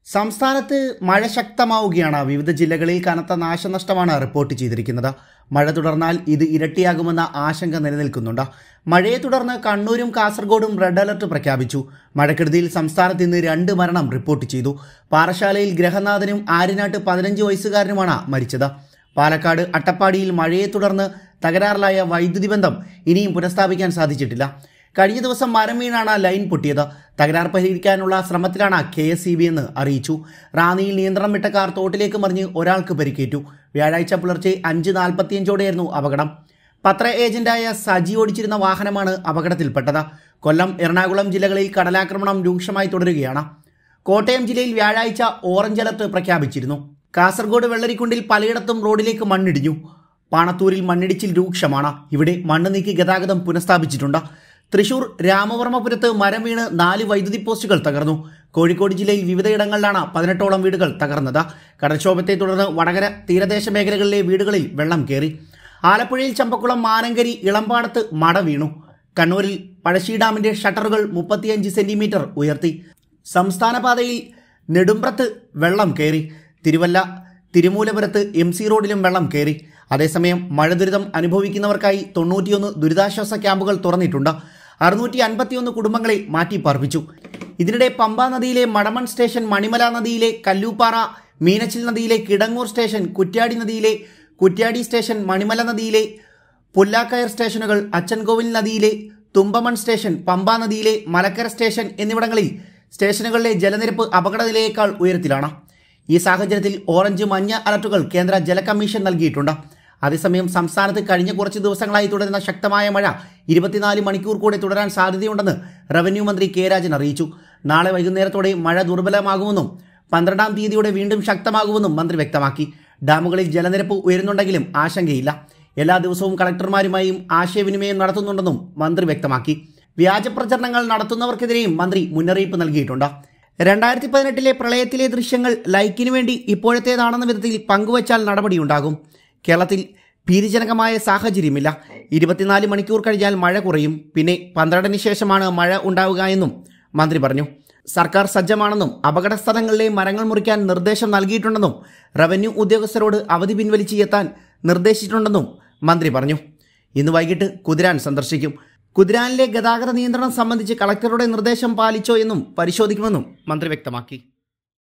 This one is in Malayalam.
സംസ്ഥാനത്ത് മഴ ശക്തമാവുകയാണ് വിവിധ ജില്ലകളിൽ കനത്ത നാശനഷ്ടമാണ് റിപ്പോർട്ട് ചെയ്തിരിക്കുന്നത് മഴ തുടർന്നാൽ ഇത് ഇരട്ടിയാകുമെന്ന ആശങ്ക നിലനിൽക്കുന്നുണ്ട് മഴയെ തുടർന്ന് കണ്ണൂരും കാസർഗോഡും റെഡ് അലർട്ട് പ്രഖ്യാപിച്ചു മഴക്കെടുതിയിൽ സംസ്ഥാനത്ത് ഇന്ന് രണ്ട് മരണം റിപ്പോർട്ട് ചെയ്തു പാറശാലയിൽ ഗ്രഹനാഥനും ആര്യനാട്ട് പതിനഞ്ച് വയസ്സുകാരനുമാണ് മരിച്ചത് പാലക്കാട് അട്ടപ്പാടിയിൽ മഴയെ തുടർന്ന് തകരാറിലായ വൈദ്യുതി ബന്ധം ഇനിയും പുനഃസ്ഥാപിക്കാൻ സാധിച്ചിട്ടില്ല കഴിഞ്ഞ ദിവസം മരം വീണാണ് ലൈൻ പൊട്ടിയത് തകരാർ പരിഹരിക്കാനുള്ള ശ്രമത്തിലാണ് കെ എസ് ഇ ബി എന്ന് അറിയിച്ചു റാന്നിയിൽ നിയന്ത്രണം വിട്ട കാർ തോട്ടിലേക്ക് മറിഞ്ഞ് ഒരാൾക്ക് പരിക്കേറ്റു വ്യാഴാഴ്ച പുലർച്ചെ അഞ്ച് നാൽപ്പത്തിയഞ്ചോടെയായിരുന്നു അപകടം പത്ര ഏജന്റായ സജി ഓടിച്ചിരുന്ന വാഹനമാണ് അപകടത്തിൽപ്പെട്ടത് കൊല്ലം എറണാകുളം ജില്ലകളിൽ കടലാക്രമണം രൂക്ഷമായി തുടരുകയാണ് കോട്ടയം ജില്ലയിൽ വ്യാഴാഴ്ച ഓറഞ്ച് അലർട്ട് പ്രഖ്യാപിച്ചിരുന്നു കാസർഗോഡ് വെള്ളരിക്കുണ്ടിൽ പലയിടത്തും റോഡിലേക്ക് മണ്ണിടിഞ്ഞു പാണത്തൂരിൽ മണ്ണിടിച്ചിൽ രൂക്ഷമാണ് ഇവിടെ മണ്ണ് നീക്കി ഗതാഗതം പുനഃസ്ഥാപിച്ചിട്ടുണ്ട് തൃശൂർ രാമവർമ്മപുരത്ത് മരം വീണ് നാല് വൈദ്യുതി പോസ്റ്റുകൾ തകർന്നു കോഴിക്കോട് ജില്ലയിൽ വിവിധയിടങ്ങളിലാണ് പതിനെട്ടോളം വീടുകൾ തകർന്നത് കടൽക്ഷോഭത്തെ തുടർന്ന് വടകര തീരദേശ മേഖലകളിലെ വീടുകളിൽ വെള്ളം കയറി ആലപ്പുഴയിൽ ചമ്പക്കുളം മാനങ്കരി ഇളമ്പാടത്ത് മട വീണു കണ്ണൂരിൽ പഴശ്ശി ഡാമിന്റെ ഷട്ടറുകൾ മുപ്പത്തിയഞ്ച് സെന്റിമീറ്റർ ഉയർത്തി സംസ്ഥാന പാതയിൽ നെടുമ്പ്രത്ത് വെള്ളം കയറി തിരുവല്ല തിരുമൂലപുരത്ത് എം സി റോഡിലും വെള്ളം കയറി അതേസമയം മഴ ദുരിതം അനുഭവിക്കുന്നവർക്കായി തൊണ്ണൂറ്റിയൊന്ന് ദുരിതാശ്വാസ ക്യാമ്പുകൾ തുറന്നിട്ടുണ്ട് അറുന്നൂറ്റി അൻപത്തിയൊന്ന് കുടുംബങ്ങളെ മാറ്റിപ്പാർപ്പിച്ചു ഇതിനിടെ പമ്പ നദിയിലെ മടമൺ സ്റ്റേഷൻ മണിമല നദിയിലെ കല്ലൂപ്പാറ മീനച്ചിൽ നദിയിലെ കിടങ്ങൂർ സ്റ്റേഷൻ കുറ്റ്യാടി നദിയിലെ കുറ്റ്യാടി സ്റ്റേഷൻ മണിമല നദിയിലെ പുല്ലാക്കയർ സ്റ്റേഷനുകൾ അച്ചൻകോവിൽ നദിയിലെ തുമ്പമൺ സ്റ്റേഷൻ പമ്പ നദിയിലെ മലക്കര സ്റ്റേഷൻ എന്നിവിടങ്ങളിൽ സ്റ്റേഷനുകളിലെ ജലനിരപ്പ് അപകടനിലയേക്കാൾ ഉയരത്തിലാണ് ഈ സാഹചര്യത്തിൽ ഓറഞ്ച് മഞ്ഞ അലർട്ടുകൾ കേന്ദ്ര ജല കമ്മീഷൻ നൽകിയിട്ടുണ്ട് അതേസമയം സംസ്ഥാനത്ത് കഴിഞ്ഞ കുറച്ച് ദിവസങ്ങളായി തുടരുന്ന ശക്തമായ മഴ ഇരുപത്തിനാല് മണിക്കൂർ കൂടെ തുടരാൻ സാധ്യതയുണ്ടെന്ന് റവന്യൂ മന്ത്രി കെ രാജൻ അറിയിച്ചു നാളെ വൈകുന്നേരത്തോടെ മഴ ദുർബലമാകുമെന്നും പന്ത്രണ്ടാം തീയതിയോടെ വീണ്ടും ശക്തമാകുമെന്നും മന്ത്രി വ്യക്തമാക്കി ഡാമുകളിൽ ജലനിരപ്പ് ഉയരുന്നുണ്ടെങ്കിലും ആശങ്കയില്ല എല്ലാ ദിവസവും കളക്ടർമാരുമായും ആശയവിനിമയം നടത്തുന്നുണ്ടെന്നും മന്ത്രി വ്യക്തമാക്കി വ്യാജ പ്രചരണങ്ങൾ നടത്തുന്നവർക്കെതിരെയും മന്ത്രി മുന്നറിയിപ്പ് നൽകിയിട്ടുണ്ട് രണ്ടായിരത്തി പതിനെട്ടിലെ പ്രളയത്തിലെ ദൃശ്യങ്ങൾ ലൈക്കിനു വേണ്ടി ഇപ്പോഴത്തേതാണെന്ന വിധത്തിൽ പങ്കുവച്ചാൽ നടപടിയുണ്ടാകും കേരളത്തിൽ ഭീതിജനകമായ സാഹചര്യമില്ല ഇരുപത്തിനാല് മണിക്കൂർ കഴിഞ്ഞാൽ മഴ കുറയും പിന്നെ പന്ത്രണ്ടിന് ശേഷമാണ് മഴ ഉണ്ടാവുക എന്നും മന്ത്രി പറഞ്ഞു സർക്കാർ സജ്ജമാണെന്നും അപകട സ്ഥലങ്ങളിലെ മരങ്ങൾ മുറിക്കാൻ നിർദ്ദേശം നൽകിയിട്ടുണ്ടെന്നും റവന്യൂ ഉദ്യോഗസ്ഥരോട് അവധി പിൻവലിച്ച് എത്താൻ നിർദ്ദേശിച്ചിട്ടുണ്ടെന്നും മന്ത്രി പറഞ്ഞു ഇന്ന് വൈകിട്ട് കുതിരാൻ സന്ദർശിക്കും കുതിരാനിലെ ഗതാഗത നിയന്ത്രണം സംബന്ധിച്ച് കളക്ടറുടെ നിർദ്ദേശം പാലിച്ചോ എന്നും പരിശോധിക്കുമെന്നും മന്ത്രി വ്യക്തമാക്കി